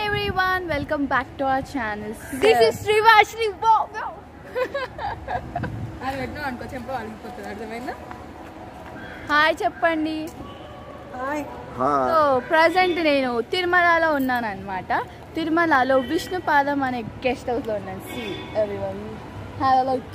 everyone, welcome back to our channel. This is Srivashri. Wow, wow. అది పెట్టినా అనుకో చెంప అలిగిపోతుంది అర్థమైందా హాయ్ చెప్పండి సో ప్రజెంట్ నేను తిరుమలలో ఉన్నాను అనమాట తిరుమలలో విష్ణుపాదం అనే గెస్ట్ హౌస్లో ఉన్నాను see everyone have like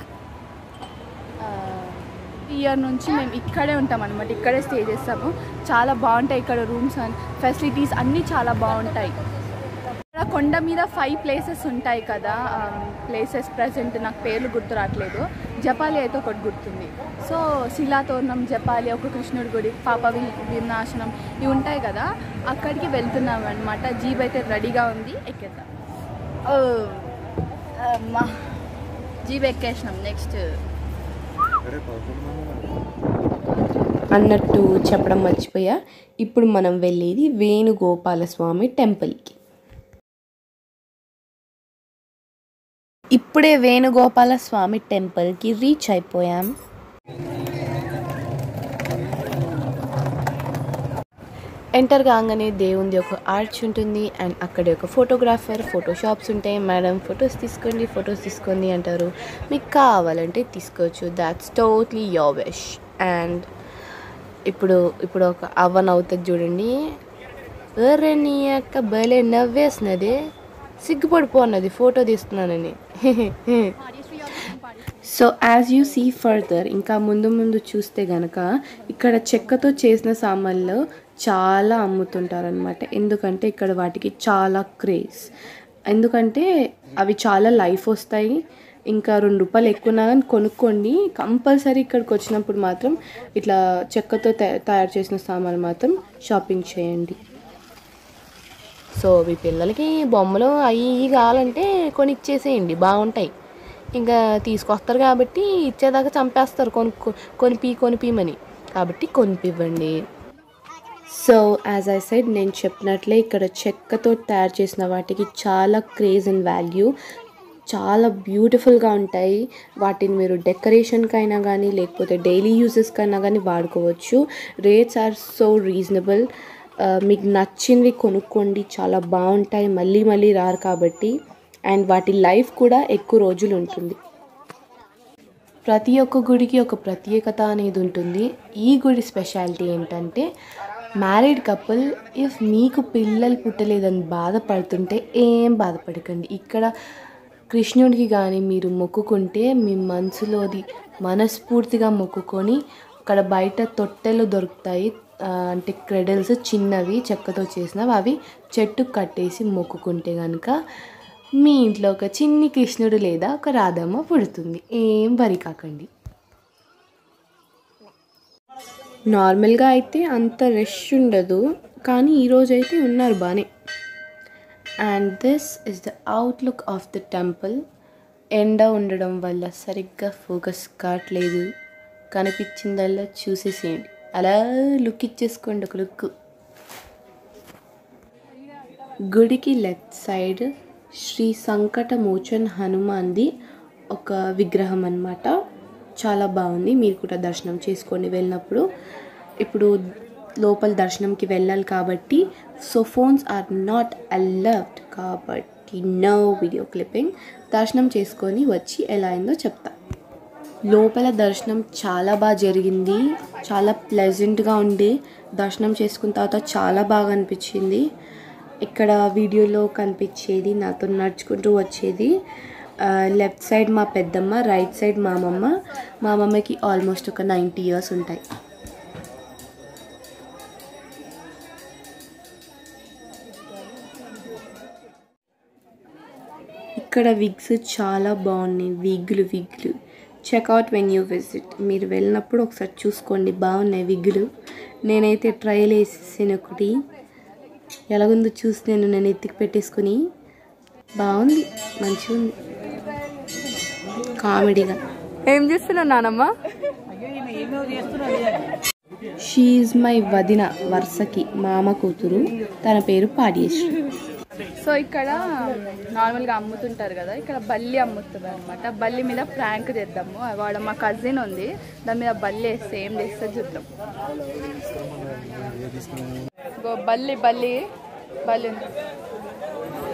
year నుంచి మేము ఇక్కడే ఉంటాం అనమాట ఇక్కడే స్టే చేస్తాము చాలా బాగుంటాయి ఇక్కడ రూమ్స్ అండ్ ఫెసిలిటీస్ అన్నీ చాలా బాగుంటాయి ఇక్కడ కొండ మీద ఫైవ్ ప్లేసెస్ ఉంటాయి కదా ప్లేసెస్ ప్రజెంట్ నాకు పేర్లు గుర్తు రావట్లేదు జపాలి అయితే ఒకటి గుర్తుంది సో శిలాతోరణం జపాలి ఒక కృష్ణుడి గుడి పాప వి- వినాశనం ఇవి ఉంటాయి కదా అక్కడికి వెళ్తున్నాం అనమాట జీప్ అయితే రెడీగా ఉంది ఎక్కేద్దాం ఓ, అమ్మా జీప్ ఎక్కేసినాం నెక్స్ట్ అన్నట్టు చెప్పడం మర్చిపోయా ఇప్పుడు మనం వెళ్ళేది వేణుగోపాలస్వామి టెంపుల్కి ఇప్పుడే వేణుగోపాల స్వామి టెంపుల్కి రీచ్ అయిపోయాం ఎంటర్ కాగానే దేవుంది ఒక ఆర్చ్ ఉంటుంది అండ్ అక్కడ ఒక ఫోటోగ్రాఫర్ ఫోటో షాప్స్ ఉంటాయి మేడం ఫొటోస్ తీసుకోండి ఫొటోస్ తీసుకోండి అంటారు మీకు కావాలంటే తీసుకోవచ్చు that's totally your wish and ఇప్పుడు ఇప్పుడు ఒక అవ్వన్ అవుతుంది చూడండి అరే నీ యొక్క భలే నవ్వేసినది సిగ్గుపడిపోన్నది ఫోటో తీస్తున్నానని so as you see further ఇంకా ముందు ముందు చూస్తే గనక ఇక్కడ చెక్కతో చేసిన సామాన్లు చాలా అమ్ముతుంటారనమాట ఎందుకంటే ఇక్కడ వాటికి చాలా క్రేజ్ ఎందుకంటే అవి చాలా లైఫ్ వస్తాయి ఇంకా రెండు రూపాయలు ఎక్కువనా కానీ కొనుక్కోండి కంపల్సరీ ఇక్కడికి వచ్చినప్పుడు మాత్రం ఇట్లా చెక్కతో తయా- తయారు చేసిన సామాన్లు మాత్రం షాపింగ్ చేయండి సో మీ పిల్లలకి బొమ్మలు అవి ఇవి కావాలంటే కొని ఇచ్చేసేయండి బాగుంటాయి ఇంకా తీసుకొస్తారు కాబట్టి ఇచ్చేదాకా చంపేస్తారు కొనుక్కో కొనిపి కొనిపిమని కాబట్టి కొనిపివ్వండి సో యాజ్ ఐ సైడ్ నేను చెప్పినట్లే ఇక్కడ చెక్కతో తయారు చేసిన వాటికి చాలా క్రేజ్ అండ్ వాల్యూ చాలా బ్యూటిఫుల్గా ఉంటాయి వాటిని మీరు డెకరేషన్కైనా కానీ లేకపోతే డైలీ యూజెస్కైనా కానీ వాడుకోవచ్చు రేట్స్ ఆర్ సో రీజనబుల్ మీకు నచ్చినవి కొనుక్కోండి చాలా బాగుంటాయి మళ్ళీ మళ్ళీ రారు కాబట్టి అండ్ వాటి లైఫ్ కూడా ఎక్కువ రోజులు ఉంటుంది ప్రతి ఒక్క గుడికి ఒక ప్రత్యేకత అనేది ఉంటుంది ఈ గుడి స్పెషాలిటీ ఏంటంటే మ్యారీడ్ కపుల్ ఇఫ్ మీకు పిల్లలు పుట్టలేదని బాధపడుతుంటే ఏం బాధపడకండి ఇక్కడ కృష్ణుడికి కానీ మీరు మొక్కుకుంటే మీ మనసులోది మనస్ఫూర్తిగా మొక్కుకొని అక్కడ బయట తొట్టెలు దొరుకుతాయి ఆ, అంటే క్రెడల్స్ చిన్నవి చెక్కతో చేసినవి అవి చెట్టుకు కట్టేసి మొక్కుకుంటే కనుక మీ ఇంట్లో ఒక చిన్ని కృష్ణుడు లేదా ఒక రాధమ్మ పుడుతుంది ఏం వరి కాకండి నార్మల్గా అయితే అంత రష్ ఉండదు కానీ ఈరోజు అయితే ఉన్నారు బాగానే and this is the outlook of the temple ఎండ ఉండడం వల్ల సరిగ్గా ఫోకస్ కావట్లేదు కనిపించిందల్లా చూసేసేయండి అలా లుక్ ఇచ్చేసుకోండి ఒక లుక్ గుడికి లెఫ్ట్ సైడ్ శ్రీ సంకట మోచన్ హనుమాన్ది ఒక విగ్రహం అన్నమాట చాలా బాగుంది మీరు కూడా దర్శనం చేసుకోండి వెళ్ళినప్పుడు ఇప్పుడు లోపల దర్శనంకి వెళ్ళాలి కాబట్టి so phones are not allowed కాబట్టి నో వీడియో క్లిప్పింగ్ దర్శనం చేసుకొని వచ్చి ఎలా అయిందో చెప్తా లోపల దర్శనం చాలా బాగా జరిగింది చాలా ప్లెజెంట్గా ఉండి దర్శనం చేసుకున్న తర్వాత చాలా బాగా అనిపించింది ఇక్కడ వీడియోలో కనిపించేది నాతో నడుచుకుంటూ వచ్చేది లెఫ్ట్ సైడ్ మా పెద్దమ్మ రైట్ సైడ్ మా అమ్మమ్మ మా అమ్మమ్మకి ఆల్మోస్ట్ ఒక నైంటీ ఇయర్స్ ఉంటాయి ఇక్కడ విగ్స్ చాలా బాగున్నాయి విగ్లు విగ్లు చెక్అవుట్ వెన్ యూ విజిట్ మీరు వెళ్ళినప్పుడు ఒకసారి చూసుకోండి బాగున్నాయి విగ్గులు నేనైతే ట్రయల్ వేసేసాను ఒకటి ఎలాగుందో చూసి నేను నేను ఎత్తికి పెట్టేసుకుని బాగుంది మంచిగా ఉంది కామెడీగా ఏం చేస్తున్నావు నానమ్మ షీఈ్ మై వదిన వరుసకి మామ కూతురు తన పేరు పాడియేశ్వరి సో ఇక్కడ నార్మల్గా అమ్ముతుంటారు కదా ఇక్కడ బల్లి అమ్ముతుంది అనమాట బల్లి మీద ప్రాంక్ చేద్దాము వాడు మా కజిన్ ఉంది దాని మీద బల్లి వేస్తే ఏం చేస్తే చూద్దాం ఇగో బల్లి బల్లి బల్లి ఉంది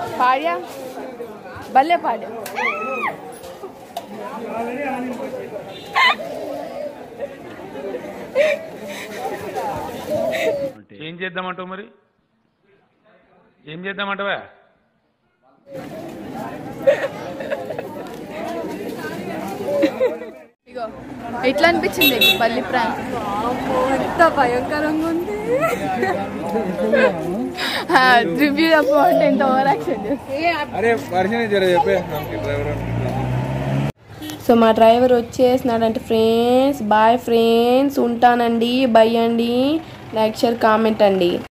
పాడా భలే పాడా ఏం చేద్దామంటావు మరి ఏం చేద్దామంటావా ఇగో ఎట్లా అనిపించింది నీకు బల్లి ప్రాంక్ ఎంత భయంకరంగా ఉంది రివ్యూ చెప్పమంటే ఎంత ఓవర్ యాక్షన్ చేస్తుంది అరే పరిచయం జర చెప్పే నాకు డ్రైవర్ సో మా డ్రైవర్ వచ్చేసినాడంటే ఫ్రెండ్స్ బాయ్ ఫ్రెండ్స్ ఉంటానండి బై అండి లైక్ షేర్ కామెంట్ అండి